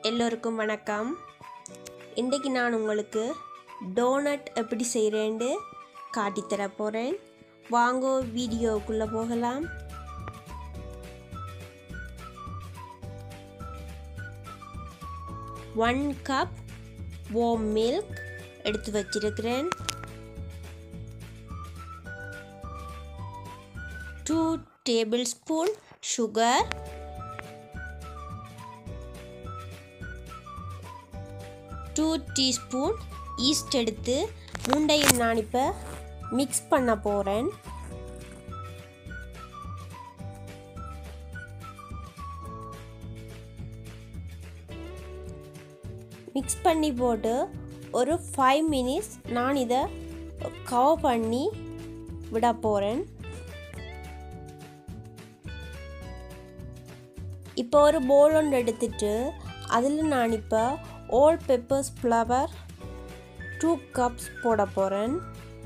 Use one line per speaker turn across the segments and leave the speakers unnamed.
எல்லோருக்கும் வணக்கம் இன்றைக்கு நான் உங்களுக்கு டோனட் எப்படி செய்கிறேன்னு காட்டித்தர போகிறேன் வாங்கோ வீடியோக்குள்ளே போகலாம் ஒன் கப் warm மில்க் எடுத்து வச்சிருக்கிறேன் two tablespoon sugar two teaspoon yeast எடுத்து மூண்டையும் நான் இப்போ மிக்ஸ் பண்ண போகிறேன் மிக்ஸ் பண்ணி போட்டு ஒரு ஃபைவ் மினிட்ஸ் நான் இதை கவர் பண்ணி விட போகிறேன் இப்போ ஒரு போல் ஒன்று எடுத்துட்டு அதில் நான் இப்போ all purpose flour two cups போட போகிறேன்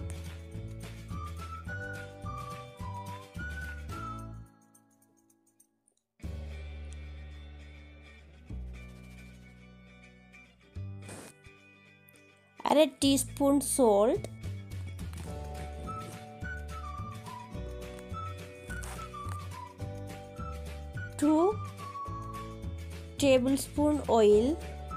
அரை teaspoon salt two tablespoon oil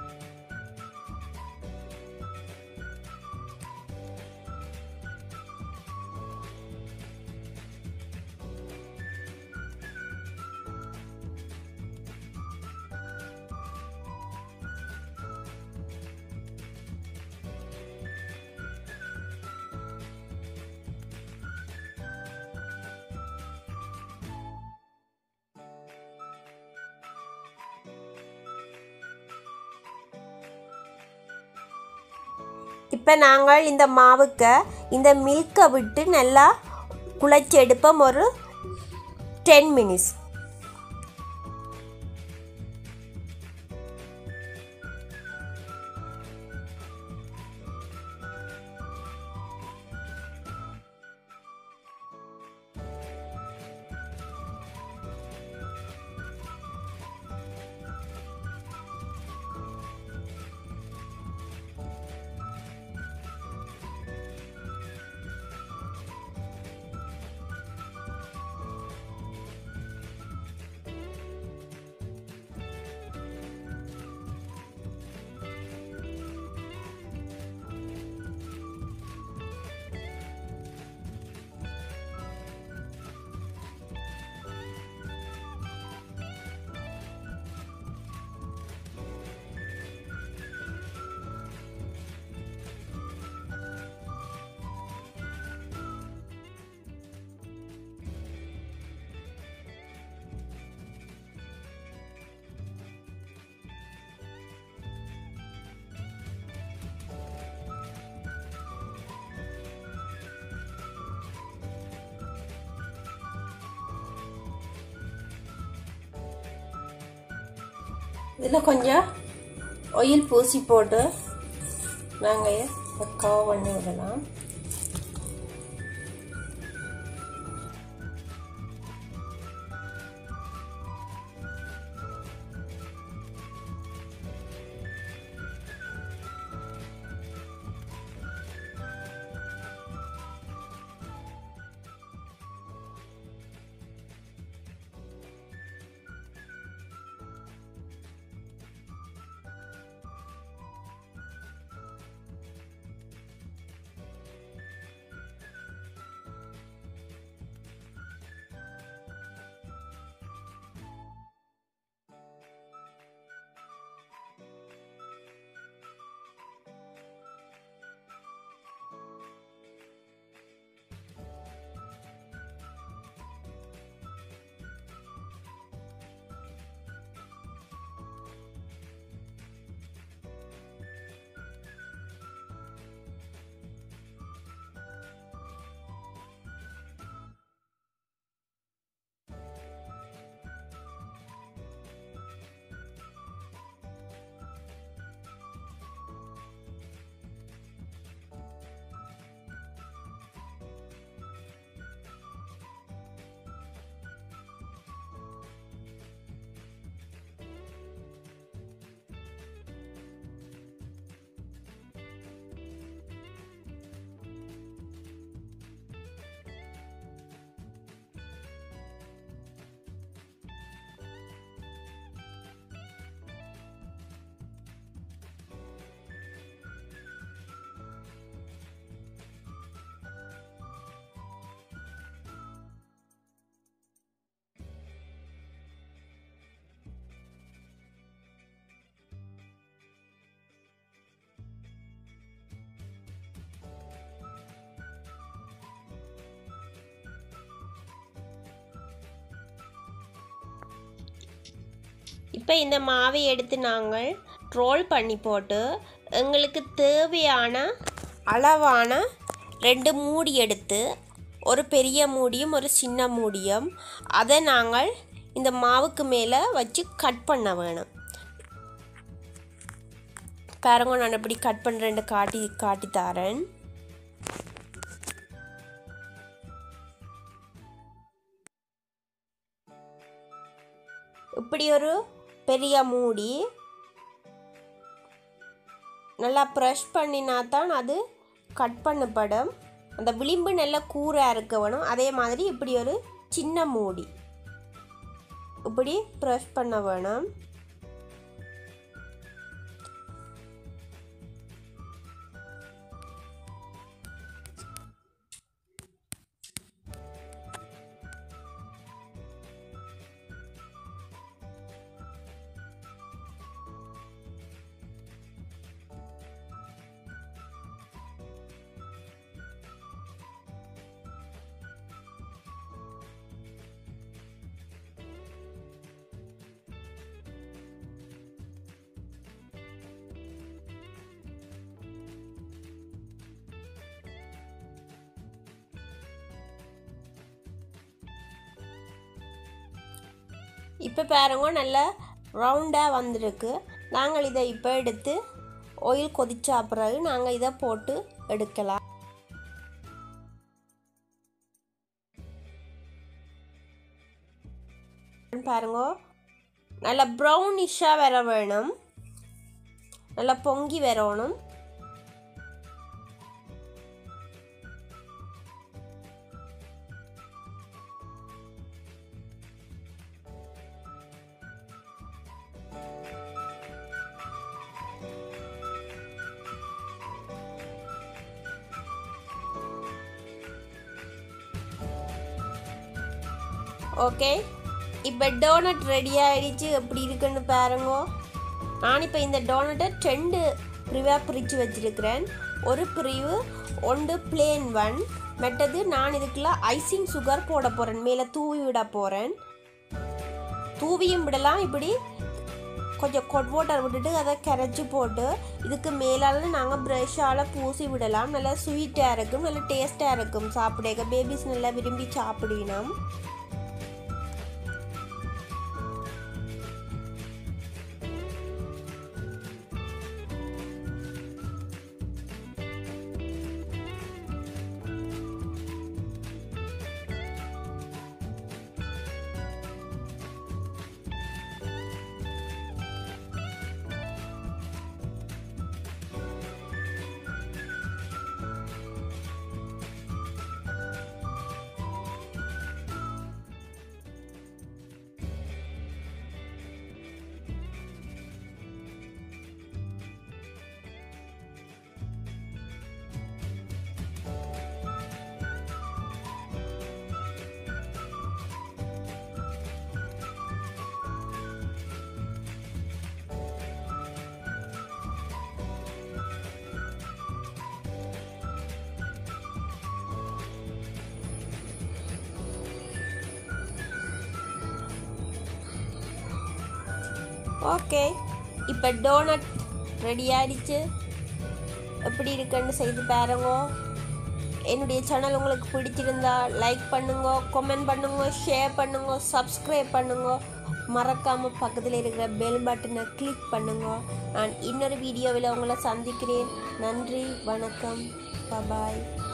இப்போ நாங்கள் இந்த மாவுக்கு இந்த மில்கை விட்டு நல்லா குழைச்சி எடுப்போம் ஒரு டென் மினிட்ஸ் இதில் கொஞ்சம் ஆயில் பூசி போட்டு நாங்கள் கவர் பண்ணி விடலாம் இப்போ இந்த மாவை எடுத்து நாங்கள் ரோல் பண்ணி போட்டு எங்களுக்கு தேவையான அளவான ரெண்டு மூடி எடுத்து ஒரு பெரிய மூடியும் ஒரு சின்ன மூடியும் அதை நாங்கள் இந்த மாவுக்கு மேலே வச்சு கட் பண்ண வேணும் பாருங்க நான் எப்படி கட் பண்ணுறேன்னு காட்டி காட்டி தரேன் இப்படி ஒரு பெரிய மூடி நல்லா ப்ரெஷ் பண்ணினா தான் அது கட் பண்ணப்படும் அந்த விளிம்பு நல்லா கூராக இருக்க வேணும் அதே மாதிரி இப்படி ஒரு சின்ன மூடி இப்படி ப்ரெஷ் பண்ண வேணும் இப்போ பாருங்க நல்லா ரவுண்டாக வந்திருக்கு நாங்கள் இதை இப்போ எடுத்து ஆயில் கொதிச்சா பிறகு நாங்கள் இதை போட்டு எடுக்கலாம் பாருங்க நல்லா ப்ரௌனிஷாக வர வேணும் நல்லா பொங்கி வரணும் ஓகே இப்போ டோனட் ரெடி ஆயிடுச்சு எப்படி இருக்குன்னு பாருங்க நான் இப்போ இந்த டோனட்டை ரெண்டு பிரிவாக பிரித்து வச்சிருக்கிறேன் ஒரு பிரிவு ஒன்று பிளேன் ஒன் மற்றது நான் இதுக்குள்ள ஐசிங் சுகர் போட போகிறேன் மேலே தூவி விட போகிறேன் தூவியும் விடலாம் இப்படி கொஞ்சம் கொட் வாட்டர் விட்டுட்டு அதை கரைச்சி போட்டு இதுக்கு மேலால நாங்கள் ப்ரெஷ்ஷால் பூசி விடலாம் நல்லா ஸ்வீட்டாக இருக்கும் நல்லா டேஸ்ட்டாக இருக்கும் சாப்பிட பேபிஸ் நல்லா விரும்பி சாப்பிடுவினோம் ஓகே இப்போ டோனட் ரெடி ஆயிடுச்சு எப்படி இருக்குன்னு செய்து பாருங்க என்னுடைய சேனல் உங்களுக்கு பிடிச்சிருந்தா லைக் பண்ணுங்க கமெண்ட் பண்ணுங்க ஷேர் பண்ணுங்க சப்ஸ்கிரைப் பண்ணுங்க மறக்காமல் பக்கத்தில் இருக்கிற பெல் பட்டனை கிளிக் பண்ணுங்க நான் இன்னொரு வீடியோவில் உங்களை சந்திக்கிறேன் நன்றி வணக்கம் பபாய்